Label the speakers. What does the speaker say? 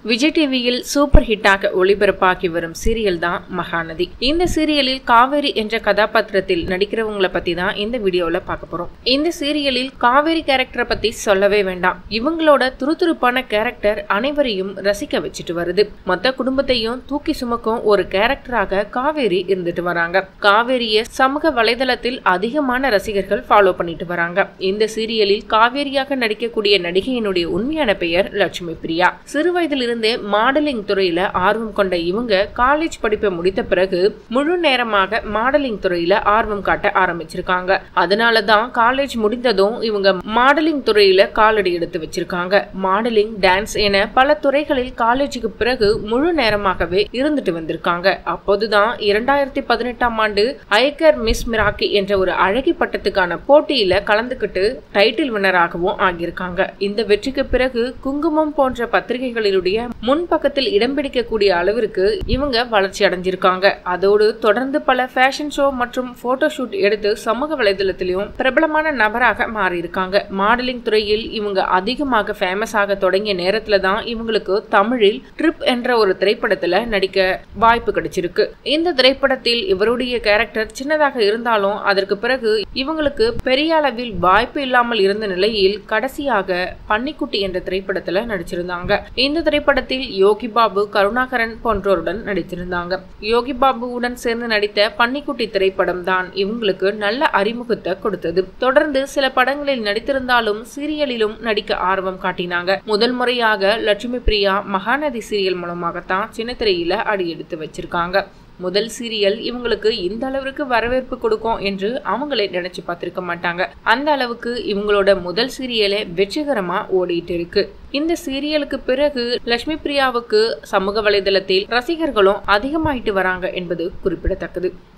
Speaker 1: விஜய் டிவியில் சூப்பர் ஹிட்டாக ஒளிபரப்பாகி வரும் சீரியல் தான் மகாநதி இந்த சீரியலில் காவேரி என்ற கதாபாத்திரத்தில் நடிக்கிறவங்கள பத்தி தான் இந்த வீடியோல பார்க்க போறோம் இந்த சீரியலில் காவேரி கேரக்டரை பத்தி சொல்லவே வேண்டாம் இவங்களோட துருதுருப்பான கேரக்டர் அனைவரையும் ரசிக்க வச்சுட்டு வருது மொத்த குடும்பத்தையும் தூக்கி சுமக்கும் ஒரு கேரக்டராக காவேரி இருந்துட்டு வராங்க காவேரிய சமூக வலைதளத்தில் அதிகமான ரசிகர்கள் ஃபாலோ பண்ணிட்டு வராங்க இந்த சீரியலில் காவேரியாக நடிக்கக்கூடிய நடிகையினுடைய உண்மையான பெயர் லட்சுமி பிரியா சிறு வயதிலிருந்தே மாடலிங் துறையில ஆர்வம் கொண்ட இவங்க காலேஜ் படிப்பை முடித்த பிறகு முழு நேரமாக மாடலிங் துறையில ஆர்வம் காட்ட ஆரம்பிச்சிருக்காங்க அதனால தான் காலேஜ் முடிந்ததும் இவங்க மாடலிங் துறையில காலடி எடுத்து வச்சிருக்காங்க மாடலிங் டான்ஸ் என பல துறைகளில் காலேஜுக்கு பிறகு முழு நேரமாகவே இருந்துட்டு வந்திருக்காங்க அப்போதுதான் இரண்டாயிரத்தி பதினெட்டாம் ஆண்டு ஐக்கர் மிஸ் மிராக்கி என்ற ஒரு அழகி பட்டத்துக்கான போட்டியில கலந்துக்கிட்டு டைட்டில் வினராகவும் ஆகியிருக்காங்க இந்த வெற்றிக்கு பிறகு குங்குமம் போன்ற பத்திரிகைகளிலுடைய முன் பக்கத்தில் இடம் பிடிக்கக்கூடிய அளவிற்கு இவங்க வளர்ச்சி அடைஞ்சிருக்காங்க அதோடு தொடர்ந்து பல ஃபேஷன் ஷோ மற்றும் போட்டோ ஷூட் எடுத்து சமூக வலைதளத்திலும் பிரபலமான நபராக மாறி இருக்காங்க மாடலிங் துறையில் இவங்க அதிகமாக ஃபேமஸ் ஆக தொடங்கிய நேரத்துல தான் இவங்களுக்கு தமிழில் ட்ரிப் என்ற ஒரு திரைப்படத்துல நடிக்க வாய்ப்பு கிடைச்சிருக்கு இந்த திரைப்படத்தில் இவருடைய கேரக்டர் சின்னதாக இருந்தாலும் அதற்கு பிறகு இவங்களுக்கு பெரிய அளவில் வாய்ப்பு இல்லாமல் இருந்த நிலையில் கடைசியாக பன்னிக்குட்டி என்ற திரைப்படத்துல நடிச்சிருந்தாங்க இந்த திரைப்படத்தில் யோகி பாபு கருணாகரன் போன்றோருடன் நடித்திருந்தாங்க யோகி பாபுவுடன் சேர்ந்து நடித்த பன்னிக்குட்டி திரைப்படம் தான் இவங்களுக்கு நல்ல அறிமுகத்தை கொடுத்தது தொடர்ந்து சில படங்களில் நடித்திருந்தாலும் சீரியலிலும் நடிக்க ஆர்வம் காட்டினாங்க முதல் முறையாக லட்சுமி பிரியா மகாநதி சீரியல் மூலமாகத்தான் சின்னத்திரையில அடி எடுத்து வச்சிருக்காங்க முதல் சீரியல் இவங்களுக்கு இந்த அளவிற்கு வரவேற்பு கொடுக்கும் என்று அவங்களே நினைச்சு பார்த்திருக்க மாட்டாங்க அந்த அளவுக்கு இவங்களோட முதல் சீரியலே வெற்றிகரமா ஓடிட்டு இருக்கு இந்த சீரியலுக்கு பிறகு லட்சுமி பிரியாவுக்கு சமூக வலைதளத்தில் ரசிகர்களும் அதிகமாயிட்டு வராங்க என்பது குறிப்பிடத்தக்கது